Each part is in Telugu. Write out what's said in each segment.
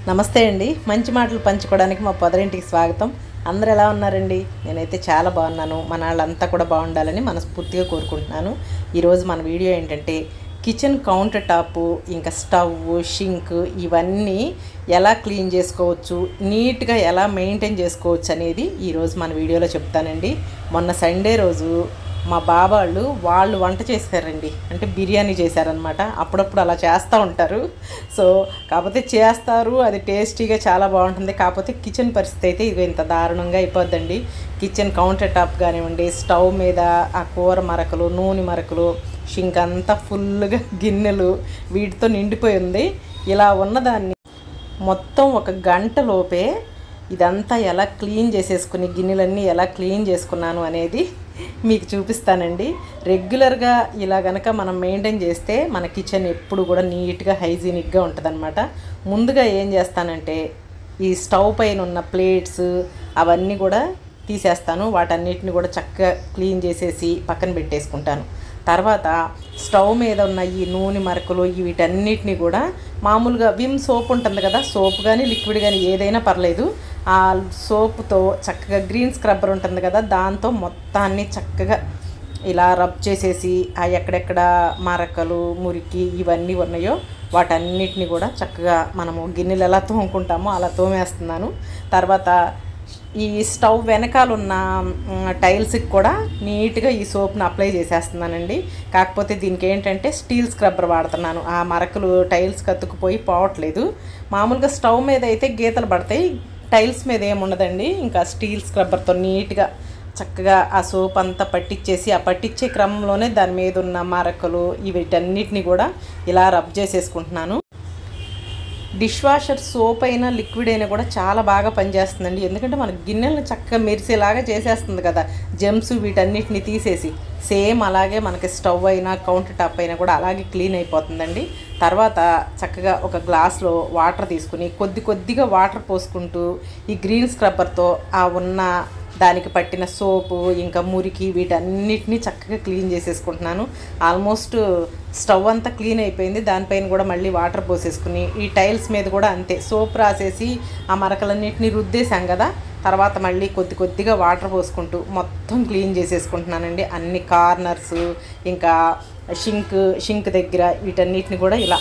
నమస్తే అండి మంచి మాటలు పంచుకోవడానికి మా పొదరింటికి స్వాగతం అందరు ఎలా ఉన్నారండి నేనైతే చాలా బాగున్నాను మన వాళ్ళంతా కూడా బాగుండాలని మనస్ఫూర్తిగా కోరుకుంటున్నాను ఈరోజు మన వీడియో ఏంటంటే కిచెన్ కౌంటర్ టాప్ ఇంకా స్టవ్ షింక్ ఇవన్నీ ఎలా క్లీన్ చేసుకోవచ్చు నీట్గా ఎలా మెయింటైన్ చేసుకోవచ్చు అనేది ఈరోజు మన వీడియోలో చెప్తానండి మొన్న సండే రోజు మా బాబాళ్ళు వాళ్ళు వంట చేశారండి అంటే బిర్యానీ చేశారనమాట అప్పుడప్పుడు అలా చేస్తూ ఉంటారు సో కాకపోతే చేస్తారు అది టేస్టీగా చాలా బాగుంటుంది కాకపోతే కిచెన్ పరిస్థితి అయితే ఇది ఇంత దారుణంగా అయిపోద్దండి కిచెన్ కౌంటర్ టాప్ కానివ్వండి స్టవ్ మీద ఆ కూర మరకలు నూనె మరకలు షింక్ అంతా ఫుల్గా గిన్నెలు వీటితో నిండిపోయి ఉంది ఇలా ఉన్నదాన్ని మొత్తం ఒక గంట లోపే ఇదంతా ఎలా క్లీన్ చేసేసుకుని గిన్నెలన్నీ ఎలా క్లీన్ చేసుకున్నాను అనేది మీకు చూపిస్తానండి రెగ్యులర్గా ఇలా గనక మనం మెయింటైన్ చేస్తే మన కిచెన్ ఎప్పుడు కూడా నీట్గా హైజీనిక్గా ఉంటుందన్నమాట ముందుగా ఏం చేస్తానంటే ఈ స్టవ్ పైన ఉన్న ప్లేట్స్ అవన్నీ కూడా తీసేస్తాను వాటన్నిటిని కూడా చక్కగా క్లీన్ చేసేసి పక్కన పెట్టేసుకుంటాను తర్వాత స్టవ్ మీద ఉన్న ఈ నూనె మరకలు ఈ వీటన్నిటిని కూడా మామూలుగా విమ్ సోప్ ఉంటుంది కదా సోప్ కానీ లిక్విడ్ కానీ ఏదైనా పర్లేదు ఆ సోప్తో చక్కగా గ్రీన్ స్క్రబ్బర్ ఉంటుంది కదా దాంతో మొత్తాన్ని చక్కగా ఇలా రబ్ చేసేసి ఆ ఎక్కడెక్కడ మరకలు మురికి ఇవన్నీ ఉన్నాయో వాటన్నిటిని కూడా చక్కగా మనము గిన్నెలు ఎలా తోముకుంటామో అలా తోమేస్తున్నాను తర్వాత ఈ స్టవ్ వెనకాల ఉన్న మ్, టైల్స్కి కూడా నీట్గా ఈ సోప్ని అప్లై చేసేస్తున్నానండి కాకపోతే దీనికి ఏంటంటే స్టీల్ స్క్రబ్బర్ వాడుతున్నాను ఆ మరకలు టైల్స్ కత్తుకుపోయి పోవట్లేదు మామూలుగా స్టవ్ మీద అయితే గీతలు పడతాయి టైల్స్ మీద ఏముండదండి ఇంకా స్టీల్ స్క్రబ్బర్తో నీట్గా చక్కగా ఆ సోప్ అంతా పట్టించేసి ఆ పట్టించే క్రమంలోనే దాని మీద ఉన్న మరకలు వీటన్నిటిని కూడా ఇలా రబ్ చేసేసుకుంటున్నాను డిష్ వాషర్ సోప్ అయినా లిక్విడ్ అయినా కూడా చాలా బాగా పనిచేస్తుందండి ఎందుకంటే మన గిన్నెలను చక్కగా మెరిసేలాగా చేసేస్తుంది కదా జెమ్స్ వీటన్నిటిని తీసేసి సేమ్ అలాగే మనకి స్టవ్ అయినా కౌంటర్ టాప్ అయినా కూడా అలాగే క్లీన్ అయిపోతుందండి తర్వాత చక్కగా ఒక గ్లాస్లో వాటర్ తీసుకుని కొద్ది కొద్దిగా వాటర్ పోసుకుంటూ ఈ గ్రీన్ స్క్రబ్బర్తో ఆ ఉన్న దానికి పట్టిన సోపు ఇంకా మురికి వీటన్నిటిని చక్కగా క్లీన్ చేసేసుకుంటున్నాను ఆల్మోస్ట్ స్టవ్ అంతా క్లీన్ అయిపోయింది దానిపైన కూడా మళ్ళీ వాటర్ పోసేసుకుని ఈ టైల్స్ మీద కూడా అంతే సోప్ రాసేసి ఆ మరకలన్నిటిని రుద్దేశాం కదా తర్వాత మళ్ళీ కొద్ది కొద్దిగా వాటర్ పోసుకుంటూ మొత్తం క్లీన్ చేసేసుకుంటున్నానండి అన్ని కార్నర్స్ ఇంకా షింక్ షింక్ దగ్గర వీటన్నిటిని కూడా ఇలా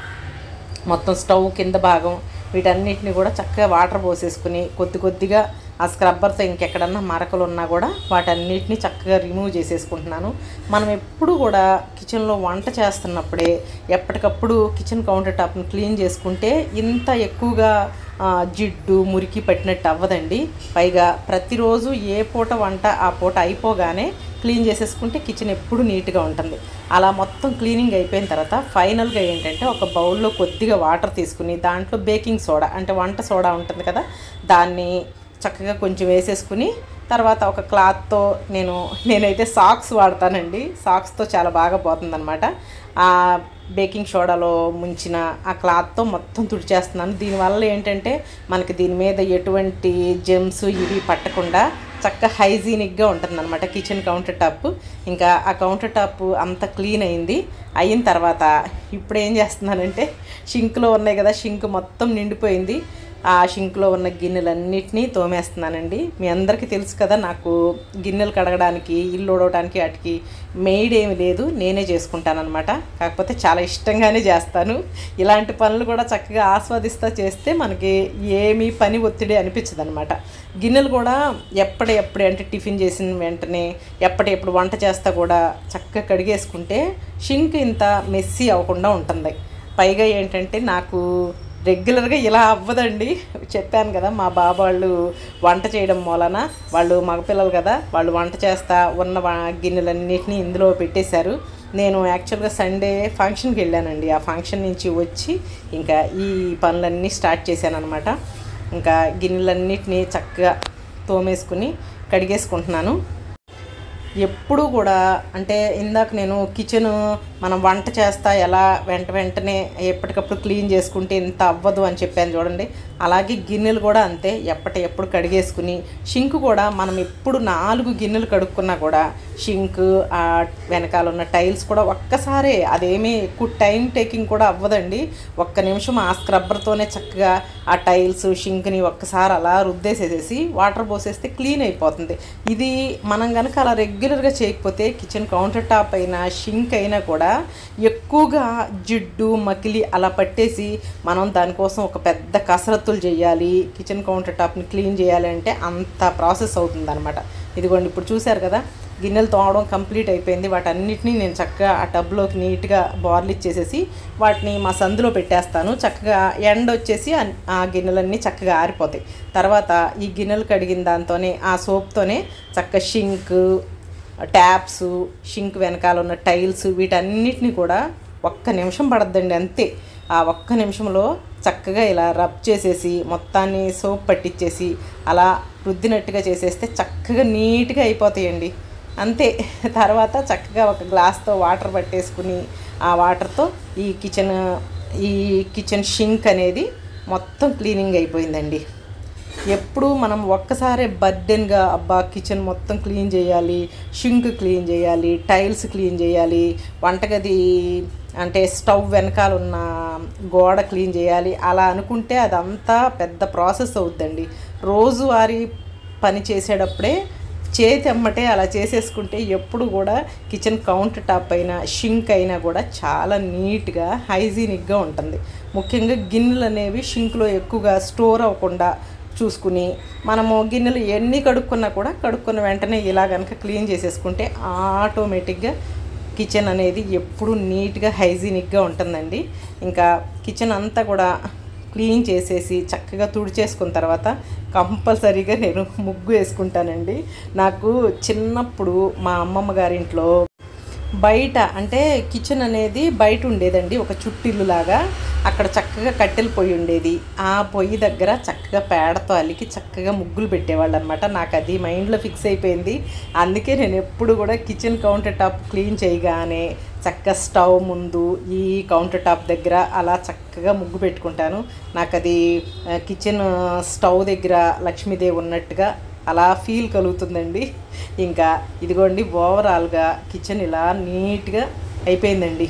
మొత్తం స్టవ్ కింద భాగం వీటన్నిటిని కూడా చక్కగా వాటర్ పోసేసుకుని కొద్ది కొద్దిగా ఆ స్క్రబ్బర్తో ఇంకెక్కడన్నా మరకలు ఉన్నా కూడా వాటన్నిటిని చక్కగా రిమూవ్ చేసేసుకుంటున్నాను మనం ఎప్పుడు కూడా కిచెన్లో వంట చేస్తున్నప్పుడే ఎప్పటికప్పుడు కిచెన్ కౌంటర్ టాప్ని క్లీన్ చేసుకుంటే ఇంత ఎక్కువగా ఆ, జిడ్డు మురికి పట్టినట్టు అవ్వదండి పైగా ప్రతిరోజు ఏ పూట వంట ఆ పూట అయిపోగానే క్లీన్ చేసేసుకుంటే కిచెన్ ఎప్పుడు నీట్గా ఉంటుంది అలా మొత్తం క్లీనింగ్ అయిపోయిన తర్వాత ఫైనల్గా ఏంటంటే ఒక బౌల్లో కొద్దిగా వాటర్ తీసుకుని దాంట్లో బేకింగ్ సోడా అంటే వంట సోడా ఉంటుంది కదా దాన్ని చక్కగా కొంచెం వేసేసుకుని తర్వాత ఒక క్లాత్తో నేను నేనైతే సాక్స్ వాడతానండి సాక్స్తో చాలా బాగా పోతుందన్నమాట ఆ బేకింగ్ సోడాలో ముంచిన ఆ క్లాత్తో మొత్తం తుడిచేస్తున్నాను దీనివల్ల ఏంటంటే మనకి దీని మీద ఎటువంటి జెమ్స్ ఇవి పట్టకుండా చక్కగా హైజీనిక్గా ఉంటుందన్నమాట కిచెన్ కౌంటర్ టాప్ ఇంకా ఆ కౌంటర్ టాప్ అంత క్లీన్ అయింది అయిన తర్వాత ఇప్పుడు ఏం చేస్తున్నానంటే షింక్లో ఉన్నాయి కదా షింక్ మొత్తం నిండిపోయింది ఆ షింక్లో ఉన్న గిన్నెలన్నిటినీ తోమేస్తున్నానండి మీ అందరికీ తెలుసు కదా నాకు గిన్నెలు కడగడానికి ఇల్లు ఉడవడానికి వాటికి మెయిడ్ ఏమి లేదు నేనే చేసుకుంటానన్నమాట కాకపోతే చాలా ఇష్టంగానే చేస్తాను ఇలాంటి పనులు కూడా చక్కగా ఆస్వాదిస్తూ చేస్తే మనకి ఏమీ పని ఒత్తిడి అనిపించదు అనమాట గిన్నెలు కూడా ఎప్పటి ఎప్పుడు అంటే టిఫిన్ చేసిన వెంటనే ఎప్పటి ఎప్పుడు వంట చేస్తా కూడా చక్కగా కడిగేసుకుంటే షింక్ ఇంత మెస్సీ అవ్వకుండా ఉంటుంది పైగా ఏంటంటే నాకు రెగ్యులర్గా ఇలా అవ్వదండి చెప్పాను కదా మా బాబా వాళ్ళు వంట చేయడం మూలన వాళ్ళు మగపిల్లలు కదా వాళ్ళు వంట చేస్తా ఉన్న వా- గిన్నెలన్నిటిని ఇందులో పెట్టేశారు నేను యాక్చువల్గా సండే ఫంక్షన్కి వెళ్ళానండి ఆ ఫంక్షన్ నుంచి వచ్చి ఇంకా ఈ పనులన్నీ స్టార్ట్ చేశాను అనమాట ఇంకా గిన్నెలన్నిటిని చక్కగా తోమేసుకుని కడిగేసుకుంటున్నాను ఎప్పుడు కూడా అంటే ఇందాక నేను కిచెన్ మనం వంట చేస్తా ఎలా వెంట వెంటనే ఎప్పటికప్పుడు క్లీన్ చేసుకుంటే ఇంత అవ్వదు అని చెప్పాను చూడండి అలాగే గిన్నెలు కూడా అంతే ఎప్పటి ఎప్పుడు కడిగేసుకుని షింక్ కూడా మనం ఎప్పుడు నాలుగు గిన్నెలు కడుక్కున్నా కూడా షింక్ ఆ వెనకాల ఉన్న టైల్స్ కూడా ఒక్కసారే అదేమీ ఎక్కువ టైం టేకింగ్ కూడా అవ్వదండి ఒక్క నిమిషం ఆ స్క్రబ్బర్తోనే చక్కగా ఆ టైల్స్ షింక్ని ఒక్కసారి అలా రుద్దేసేసేసి వాటర్ పోసేస్తే క్లీన్ అయిపోతుంది ఇది మనం కనుక అలా రెగ్యులర్గా చేయకపోతే కిచెన్ కౌంటర్ టాప్ అయినా షింక్ అయినా కూడా ఎక్కువగా జిడ్డు మకిలి అలా పట్టేసి మనం దానికోసం ఒక పెద్ద కసరత్తులు చేయాలి కిచెన్ కౌంటర్ టాప్ని క్లీన్ చేయాలి అంటే అంత ప్రాసెస్ అవుతుంది అనమాట ఇదిగోండి ఇప్పుడు చూశారు కదా గిన్నెలు తోమడం కంప్లీట్ అయిపోయింది వాటన్నిటిని నేను చక్కగా ఆ టబ్లోకి నీట్గా బార్లు ఇచ్చేసేసి వాటిని మా సందులో పెట్టేస్తాను చక్కగా ఎండ వచ్చేసి అన్- ఆ గిన్నెలన్నీ చక్కగా ఆరిపోతాయి తర్వాత ఈ గిన్నెలు కడిగిన దాంతోనే ఆ సోప్తోనే చక్కగా షింక్ ట్యాప్స్ షింక్ వెనకాల ఉన్న టైల్స్ వీటన్నిటిని కూడా ఒక్క నిమిషం పడద్దండి అంతే ఆ ఒక్క నిమిషంలో చక్కగా ఇలా రబ్ చేసేసి మొత్తాన్ని సోప్ పట్టించేసి అలా రుద్దినట్టుగా చేసేస్తే చక్కగా నీట్గా అయిపోతాయండి అంతే తర్వాత చక్కగా ఒక గ్లాస్తో వాటర్ పట్టేసుకుని ఆ వాటర్తో ఈ కిచెన్ ఈ కిచెన్ షింక్ అనేది మొత్తం క్లీనింగ్ అయిపోయిందండి ఎప్పుడు మనం ఒక్కసారే బర్డెన్గా అబ్బా కిచెన్ మొత్తం క్లీన్ చేయాలి షింక్ క్లీన్ చేయాలి టైల్స్ క్లీన్ చేయాలి వంటగది అంటే స్టవ్ వెనకాల ఉన్న గోడ క్లీన్ చేయాలి అలా అనుకుంటే అదంతా పెద్ద ప్రాసెస్ అవుద్దండి రోజువారీ పని చేసేటప్పుడే చేతి అమ్మటే అలా చేసేసుకుంటే ఎప్పుడు కూడా కిచెన్ కౌంటర్ టాప్ అయినా షింక్ అయినా కూడా చాలా నీట్గా హైజీనిక్గా ఉంటుంది ముఖ్యంగా గిన్నెలు అనేవి షింక్లో ఎక్కువగా స్టోర్ అవ్వకుండా చూసుకుని మనము గిన్నెలు ఎన్ని కడుక్కున్నా కూడా కడుక్కున్న వెంటనే ఇలా కనుక క్లీన్ చేసేసుకుంటే ఆటోమేటిక్గా కిచెన్ అనేది ఎప్పుడు నీట్గా హైజీనిక్గా ఉంటుందండి ఇంకా కిచెన్ అంతా కూడా క్లీన్ చేసేసి చక్కగా తుడిచేసుకున్న తర్వాత కంపల్సరీగా నేను ముగ్గు వేసుకుంటానండి నాకు చిన్నప్పుడు మా అమ్మమ్మ గారింట్లో బయట అంటే కిచెన్ అనేది బయట ఉండేదండి ఒక చుట్టిల్లు లాగా అక్కడ చక్కగా కట్టెల పొయ్యి ఉండేది ఆ పొయ్యి దగ్గర చక్కగా పేడతో అలికి చక్కగా ముగ్గులు పెట్టేవాళ్ళు అనమాట నాకు అది మైండ్లో ఫిక్స్ అయిపోయింది అందుకే నేను ఎప్పుడు కూడా కిచెన్ కౌంటర్ టాప్ క్లీన్ చేయగానే చక్కగా స్టవ్ ముందు ఈ కౌంటర్ టాప్ దగ్గర అలా చక్కగా ముగ్గు పెట్టుకుంటాను నాకు అది ఆ, కిచెన్ స్టవ్ దగ్గర లక్ష్మీదేవి ఉన్నట్టుగా అలా ఫీల్ కలుగుతుందండి ఇంకా ఇదిగోండి ఓవరాల్గా కిచెన్ ఇలా నీట్గా అయిపోయిందండి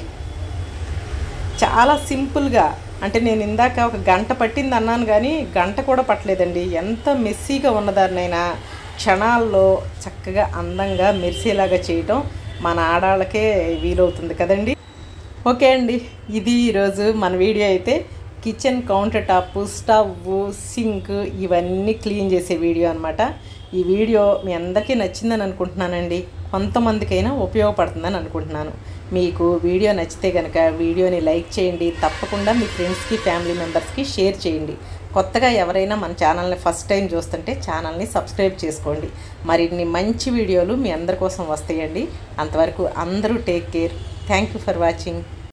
చాలా సింపుల్గా అంటే నేను ఇందాక ఒక గంట పట్టింది అన్నాను కానీ గంట కూడా పట్టలేదండి ఎంత మెస్సీగా ఉన్నదాన్నైనా క్షణాల్లో చక్కగా అందంగా మెరిసేలాగా చేయటం మన ఆడాళ్ళకే వీలవుతుంది కదండి ఓకే అండి ఇది ఈరోజు మన వీడియో అయితే kitchen counter top stove sink ఇవన్నీ క్లీన్ చేసే వీడియో అనమాట ఈ వీడియో మీ అందరికీ నచ్చిందని అనుకుంటున్నానండి కొంతమందికైనా ఉపయోగపడుతుందని అనుకుంటున్నాను మీకు వీడియో నచ్చితే కనుక వీడియోని లైక్ చేయండి తప్పకుండా మీ ఫ్రెండ్స్కి ఫ్యామిలీ మెంబర్స్కి షేర్ చేయండి కొత్తగా ఎవరైనా మన ఛానల్ని ఫస్ట్ టైం చూస్తుంటే ఛానల్ని సబ్స్క్రైబ్ చేసుకోండి మరిన్ని మంచి వీడియోలు మీ అందరి కోసం వస్తాయండి అంతవరకు అందరూ take care thank you for watching